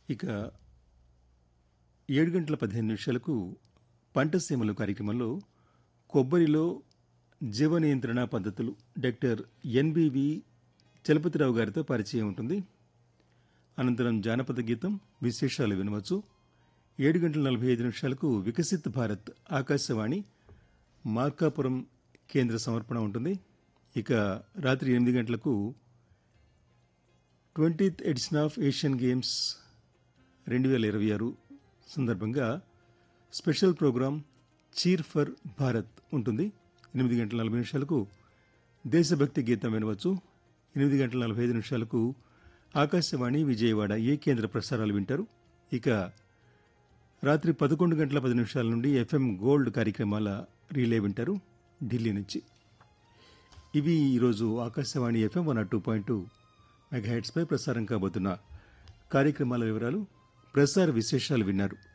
ఇక ఏడు గంటల పదిహేను నిమిషాలకు పంట సీమలు కార్యక్రమంలో కొబ్బరిలో జీవ నియంత్రణ పద్ధతులు డాక్టర్ ఎన్బివి చలపతిరావు గారితో పరిచయం ఉంటుంది అనంతరం జానపద గీతం విశేషాలు వినవచ్చు ఏడు గంటల నలభై ఐదు నిమిషాలకు వికసిత్ భారత్ ఆకాశవాణి మార్కాపురం కేంద్ర సమర్పణ ఉంటుంది ఇక రాత్రి ఎనిమిది గంటలకు twentieth edition of Asian games రెండు వేల ఇరవై ఆరు సందర్భంగా special program cheer for Bharat ఉంటుంది ఎనిమిది గంటల నలభై నిమిషాలకు దేశభక్తి గీతం వినవచ్చు ఎనిమిది గంటల నలభై ఐదు నిమిషాలకు ఆకాశవాణి విజయవాడ ఏ కేంద్ర ప్రసారాలు వింటారు ఇక రాత్రి పదకొండు గంటల పది నిమిషాల నుండి ఎఫ్ఎం గోల్డ్ కార్యక్రమాల రీలే వింటారు ఢిల్లీ నుంచి ఇవి ఈరోజు Akashvani FM one two point two మెగాహెట్స్పై ప్రసారం కాబోతున్న కార్యక్రమాల వివరాలు ప్రసార విశేషాలు విన్నారు